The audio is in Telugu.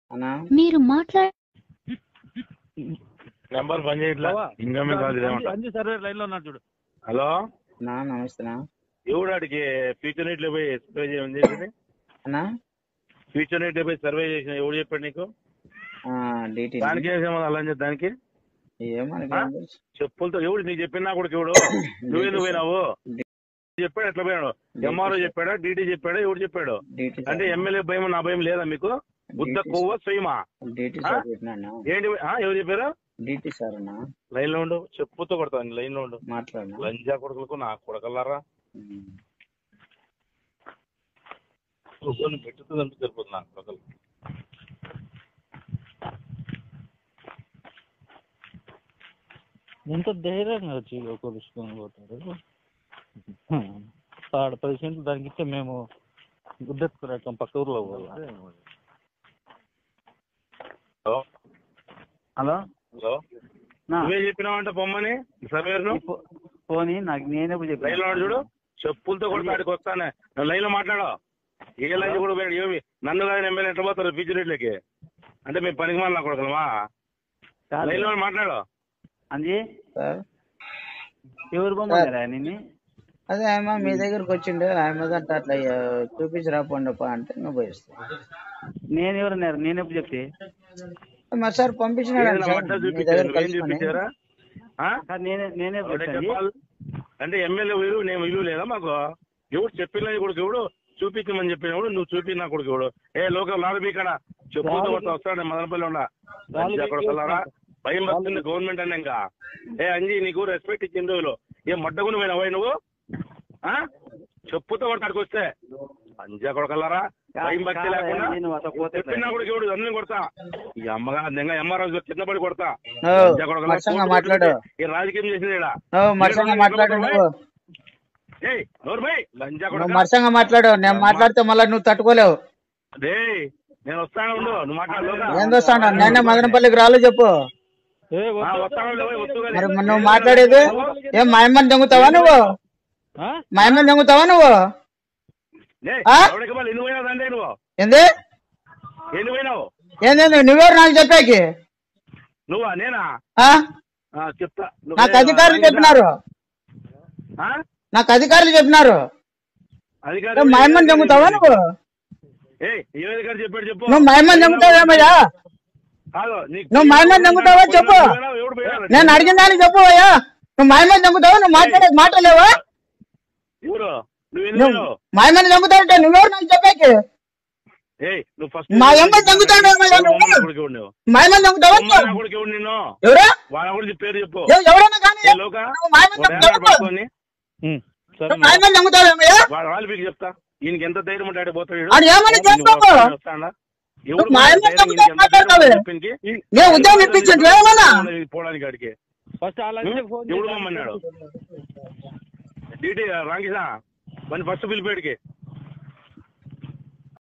అన్నా మీరు మాట్లా నెంబర్ పని చేయట్లా ఇన్కమింగ్ కాల్ ఇదేమంట అంజీ సర్వే లైన్ లో ఉన్నాడు చూడు హలో నా నమస్తేనా ఎవడాడికి ఫ్యూచర్ నీట్లో పోయి సర్వే చేయమని చేసింది అన్నా ఫ్యూచర్ నీట్లో పోయి సర్వే చేసిన ఎవడు చెప్పాడు నీకు డీటీ దానికి ఏమో అలా అని చెప్పి దానికి ఏమనకి ఆ? చెప్పులతో ఎవడు నీకు చెప్పినా కూడా ఎవడు నువ్వే నువ్వు పోయినావు చెప్పాడు ఎట్లా పోయాడు ఎంఆర్ఓ చెప్పాడా డీటీ చెప్పాడా ఎవడు చెప్పాడు డీటీ అంటే ఎమ్మెల్యే భయం నా భయం లేదా మీకు బుద్ధ కొవ్వ స్వయమా డీటీ ఆ? సార్ పెట్టినా ఏంటి ఆ, ఎవరు చెప్పారు డీటీ సార్ అన్నా లైన్ లో ఉండు చెప్పుతో కొడతాను లైన్ లో ఉండు మాట్లాడినా లంజా కొడుకులకు నా కొడకల్లారా ఉమ్. కూర్చొని పెట్టుతుందంటే సరిపోతుంది నాకు కొడకలు ఎంత ధైర్యంగా వచ్చి కొలుసుకొని పోతారు ఆడ పది సెంట్లు దానికి ఇస్తే మేము గుద్దెత్తుకురాకం పక్క ఊర్లో పోవాలి హలో హలో హలో నా నువ్వే చెప్పినావంట పొమ్మని సర్వేర్ ను పో- పోనీ నాకు నేనే లైన్ లో ఉన్నాడు చూడు చెప్పులతో కూడా కాడికి వస్తానే నువ్వు లైన్ లో మాట్లాడు ఏ లైన్ కూడా పోయాడు ఏమి నన్ను కానీ ఎమ్మెల్యే ఎట్లా పోతారు ఫ్యూచర్ రేట్లకి అంటే మేము పనికి మాల కొడగలమా కాదు. లైన్ లో మాట్లాడు అంజీ సార్ ఎవరు బొమ్మన్నారా నిన్ను అదే ఆయమ్మ మీ దగ్గరకు వచ్చిండే ఆయమ్మ గంట అట్లా ఆ, చూపించి రాపోండప్పా అంటే నువ్వు పోయిస్తా నేను ఎవరన్నారు నేను ఎప్పుడు చెప్తే మరి సార్ పంపించినాడు ఏదైనా సార్ మడ్డ మీ చూపించారు దగ్గర నువ్వేం కలుసుకొని చూపించారా ఆ? సార్ నేనే నేనే ఒకటే చెప్తాను చెప్పాలి అంటే ఎమ్మెల్యే విలువ నేను విలువ లేదా మాకు ఎవడు చెప్పిన కొడుకు ఎవడు చూపించమని చెప్పినప్పుడు నువ్వు చూపి నా కొడుకు ఎవడు ఏ లోకల్ లాడు మీ కాడ చెప్పులతో కొడతా వస్తాడు మదనపల్లి ఉండ వాళ్ళు అక్కడ వస్తారా భయం వస్తుంది గవర్నమెంట్ అన్న ఇంకా ఏ అంజీ నీకు రెస్పెక్ట్ ఇచ్చిన రోజులు ఏ మడ్డగుని పోయినా పోయి నువ్వు ఆ? చెప్పుతో కొడతాడికి వస్తే అంజా కొడకల్లారా భయం భక్తి లేకుండా నేను అట్లా పోతే చెప్పినా కూడా ఎవడు అన్ని కొడతా ఈ అమ్మగా నింగా ఎంఆర్ఓ కింద పడి కొడతా ఓ, అంజా కొడకల్లారా. మత్సంగా మాట్లాడు ఈ రాజకీయం చేసింది ఈడ. ఓ మత్సంగా మాట్లాడు నువ్వు ఏయ్ నోరు బై లంజా నువ్వు కొడక మత్సంగా మాట్లాడు నేను మాట్లాడితే మళ్ళీ నువ్వు తట్టుకోలేవు డేయ్ నేను వస్తాను ఉండు నువ్వు మాట్లాడు లోకా. ఏం దోస్తాడు నేనే మదనపల్లికి రాలో చెప్పు ఏ ఆ, వద్దు. వస్తాను లేవో, వస్తూ కానీ. మరి నువ్వు మాట్లాడేది ఏం మా అమ్మని దొంగతావా నువ్వు ఆ? మా అమ్మని దొంగతావా నువ్వు ఏయ్, ఆ? ఎవడికి మళ్ళీ ఎన్ని పోయినావు తండ్రి నువ్వు ఏంది ఎన్ని పోయినావు ఏంది నువ్వెవరు నాకు చెప్పాకి నువ్వా నేనా ఆ? ఆ, చెప్తా నువ్వు నాకు ఏ- అధికారులు రంగిదా? చెప్పినారు ఆ? నాకు అధికారులు చెప్పినారు అధికారి ఏం మా అమ్మని దొంగతావా నువ్వు ఏయ్ ఏ అధికారి చెప్పాడు చెప్పు నువ్వు మా అమ్మని దొంగతావేమయ్యా కాదు, నీకు- నువ్వు మా అమ్మని దొంగతావా చెప్పు. ఎవడు పోయినావు? ఎవడు పోయినాడు? నేను అడిగిన దానికి చెప్పు అయ్యా నువ్వు మా అమ్మని దొంగతావా నువ్వు మాట్లాడే మాట్లాడలేవా ఎవరు నువ్వు ఎన్ని నువ్వు పోయినావు? మా అమ్మని దొంగతావంటే నువ్వెవరు నాకు చెప్పాకి ఏయ్ నువ్వు ఫస్ట్ మా అమ్మ దొంగతాడు ఏమయ్యా నువ్వు? అమ్మ నా కొడుకు ఎవడు నువ్వు? మా అమ్మని దొంగతావా అమ్మ నా కొడుకు ఎవడు నిన్ను ఎవరా వాళ్ళ గురించి పేరు చెప్పు ఎవ- ఎవరైనా కానీ ఏ లోకా నువ్వు మా అమ్మని వాడు ఏడాడు దొంగతావా పట్టుకొని, ఉమ్, సరే నువ్వు మా అమ్మని దొంగతావేమయ్యా వాడు వాళ్ళు మీకు చెప్తా ఈయనకి ఎంత ధైర్యం ఉంటాడు పోతాడు ఈడు. ఆడు ఏమని నువ్వు చెప్పు వస్తాడా? ఎవడు మా అమ్మ ధైర్యం దొంగతావు నీకు ఎంత మాట్లాడతావే? ధైర్యం చెప్పింది? నేను ఉద్యోగం ఇప్పించండి ఏమన్నా పోవడానికి ఆడికి ఫస్ట్ అలా ఫోన్ ఎవడు మమ్మన్నాడు డీటీ రాంగిసా మన ఫస్ట్ పిలిపేడికి